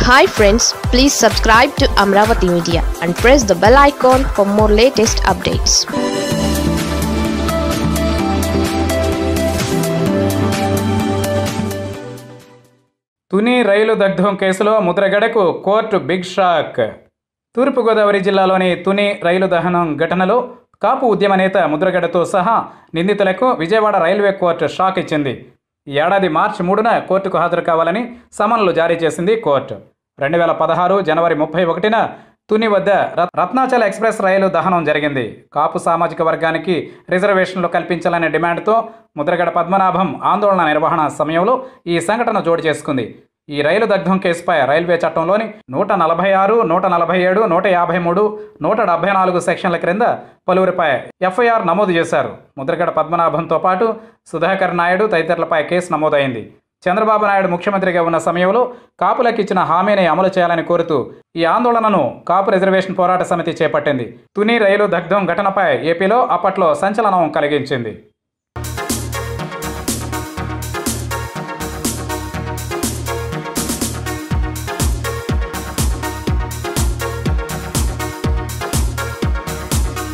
hi friends please subscribe to Amaravati media and press the bell icon for more latest updates Tuni rail దగ్ధం కేసులో ముద్రగడకు court big shock తూర్పుగోదావరి జిల్లాలోని తుని రైలు దహనం ఘటనలో కాపు ఉద్యమ నేత ముద్రగడతో సహా నిందితులకు విజయవాడ రైల్వే కోర్టు షాక్ ఇచ్చింది ఈ ఏడాది మార్చి మూడున కోర్టుకు హాజరు కావాలని సమన్లు జారీ చేసింది కోర్టు రెండు వేల పదహారు జనవరి ముప్పై ఒకటిన తుని వద్ద రత్- రత్నాచల్ ఎక్స్ప్రెస్ రైలు దహనం జరిగింది కాపు సామాజిక వర్గానికి రిజర్వేషన్లు కల్పించాలనే డిమాండ్తో ముద్రగడ పద్మనాభం ఆందోళన నిర్వహణ సమయంలో ఈ సంఘటన చోటు చేసుకుంది ఈ రైలు దగ్ధం కేసుపై రైల్వే చట్టంలోని నూట నలభై ఆరు నూట నలభై ఏడు నూట యాభై మూడు నూట డెబ్బై నాలుగు సెక్షన్ల క్రింద పలువురిపై ఎఫ్ఐఆర్ నమోదు చేశారు ముద్రగడ పద్మనాభంతో పాటు సుధాకర్ నాయుడు తదితరులపై కేసు నమోదైంది చంద్రబాబు నాయుడు ముఖ్యమంత్రిగా ఉన్న సమయంలో కాపులకు ఇచ్చిన హామీని అమలు చేయాలని కోరుతూ ఈ ఆందోళనను కాపు రిజర్వేషన్ పోరాట సమితి చేపట్టింది తుని రైలు దగ్ధం ఘటనపై ఏపీలో అప్పట్లో సంచలనం కలిగించింది